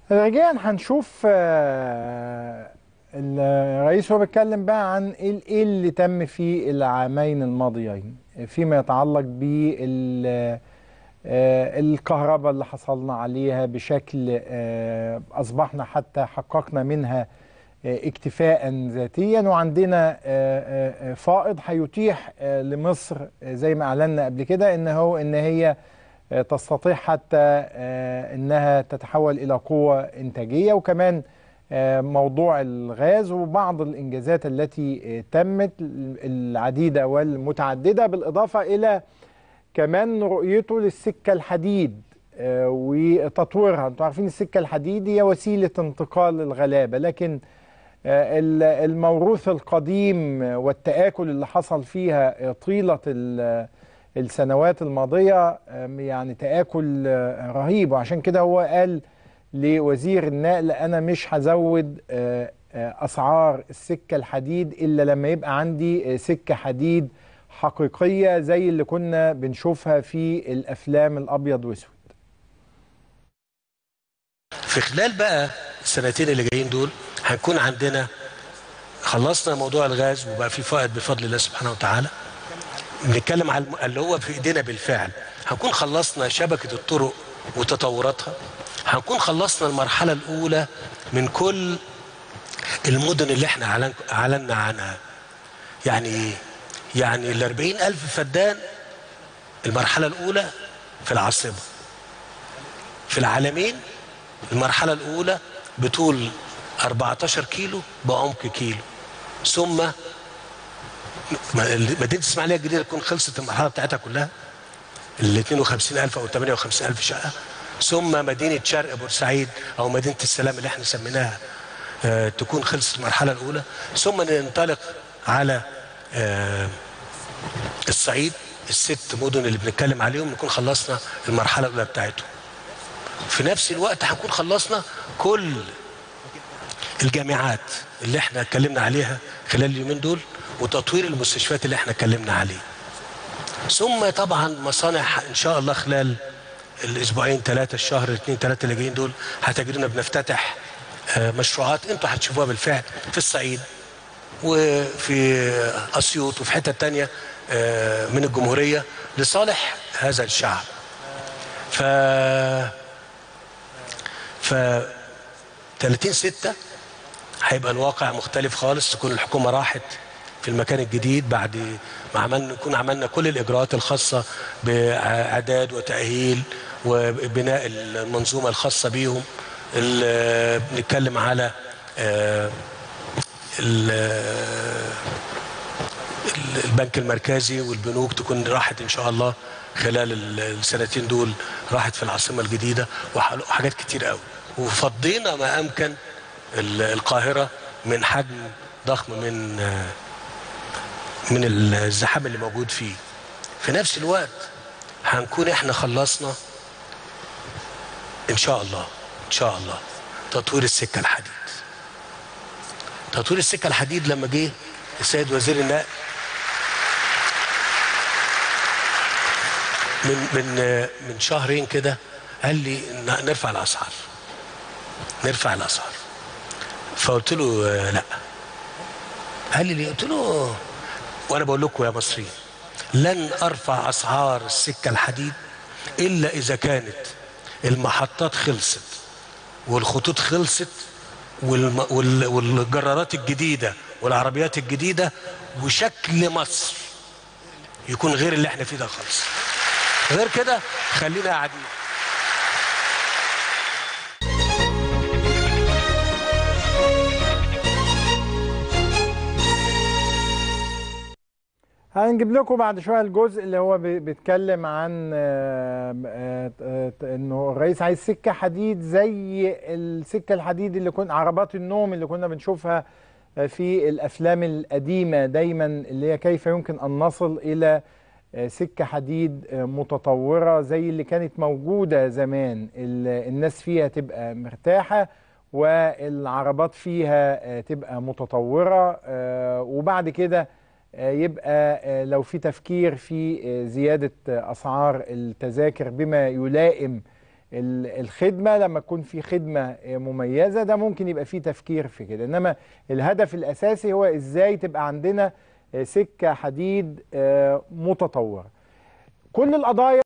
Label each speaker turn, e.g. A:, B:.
A: رجاء هنشوف آه، الرئيس هو بيتكلم بقى عن ايه إيه اللي تم في العامين الماضيين فيما يتعلق بال آه، الكهرباء اللي حصلنا عليها بشكل آه، اصبحنا حتى حققنا منها آه، اكتفاء ذاتيا وعندنا آه، آه، آه، فائض هيتيح آه، لمصر آه، زي ما اعلنا قبل كده ان هو ان هي آه، تستطيع حتى آه، انها تتحول الى قوه انتاجيه وكمان آه، موضوع الغاز وبعض الانجازات التي آه، تمت العديده والمتعدده بالاضافه الى كمان رؤيته للسكه الحديد آه، وتطويرها انتوا عارفين السكه الحديد هي وسيله انتقال الغلابه لكن آه، ال- الموروث القديم والتآكل اللي حصل فيها آه، طيلة ال- السنوات الماضية آم، يعني تآكل آه، رهيب وعشان كده هو قال لوزير النقل أنا مش هزود آه، آه، أسعار السكة الحديد إلا لما يبقى عندي آه، سكة حديد حقيقية زي اللي كنا بنشوفها في الأفلام الأبيض وأسود
B: في خلال بقى السنتين اللي جايين دول هنكون عندنا خلصنا موضوع الغاز وبقى في فائض بفضل الله سبحانه وتعالى بنتكلم على الم- اللي هو في ايدينا بالفعل هنكون خلصنا شبكة الطرق وتطوراتها هنكون خلصنا المرحلة الأولى من كل المدن اللي احنا أعلن- أعلنا عنها يعني ايه؟ يعني ال 40 ألف فدان المرحلة الأولى في العاصمة في العالمين المرحلة الأولى بطول 14 كيلو بعمق كيلو ثم م- مدينة الإسماعيلية الجديدة تكون خلصت المرحلة بتاعتها كلها ال 52000 أو 58000 شقة ثم مدينة شرق بورسعيد أو مدينة السلام اللي احنا سميناها آه، تكون خلصت المرحلة الأولى ثم ننطلق على آه، الصعيد الست مدن اللي بنتكلم عليهم نكون خلصنا المرحلة الأولى بتاعتهم في نفس الوقت هنكون خلصنا كل الجامعات اللي احنا اتكلمنا عليها خلال اليومين دول وتطوير المستشفيات اللي احنا اتكلمنا عليه ثم طبعا مصانع ان شاء الله خلال الاسبوعين ثلاثه الشهر الاثنين ثلاثه اللي جايين دول هتجدونا بنفتتح آه، مشروعات انتوا هتشوفوها بالفعل في الصعيد وفي اسيوط وفي حته تانية آه، من الجمهوريه لصالح هذا الشعب ف ف 30 6 هيبقى الواقع مختلف خالص تكون الحكومه راحت في المكان الجديد بعد ما عملنا نكون عملنا كل الاجراءات الخاصه باعداد وتاهيل وبناء المنظومه الخاصه بيهم ال- بنتكلم على آه، ال- ال- البنك المركزي والبنوك تكون راحت ان شاء الله خلال ال- السنتين دول راحت في العاصمه الجديده وح- وحاجات كتير قوي وفضينا ما امكن ال- القاهره من حجم ضخم من آه، من الزحام اللي موجود فيه في نفس الوقت هنكون احنا خلصنا ان شاء الله ان شاء الله تطوير السكه الحديد تطوير السكه الحديد لما جه السيد وزير النقل من من من شهرين كده قال لي ن- نرفع الاسعار نرفع الاسعار فقلت له آه، لا قال لي ليه قلت له وانا بقول لكم يا مصريين لن ارفع اسعار السكه الحديد الا اذا كانت المحطات خلصت والخطوط خلصت والم... وال... والجرارات الجديده والعربيات الجديده وشكل مصر يكون غير اللي احنا فيه ده خالص غير كده خلينا قاعدين
A: هنجيب لكم بعد شويه الجزء اللي هو بي- بيتكلم عن آه، آه، آه، انه الرئيس عايز سكه حديد زي السكه الحديد اللي كنا عربات النوم اللي كنا بنشوفها آه، في الافلام القديمه دايما اللي هي كيف يمكن ان نصل الى آه، سكه حديد آه، متطوره زي اللي كانت موجوده زمان ال- الناس فيها تبقى مرتاحه والعربات فيها آه، تبقى متطوره آه، وبعد كده آه، يبقى آه، لو في تفكير في آه، زيادة آه، أسعار التذاكر بما يلائم ال- الخدمة لما تكون في خدمة آه، مميزة ده ممكن يبقى فيه تفكير في كده إنما الهدف الأساسي هو إزاي تبقى عندنا آه، سكة حديد آه، متطورة كل القضايا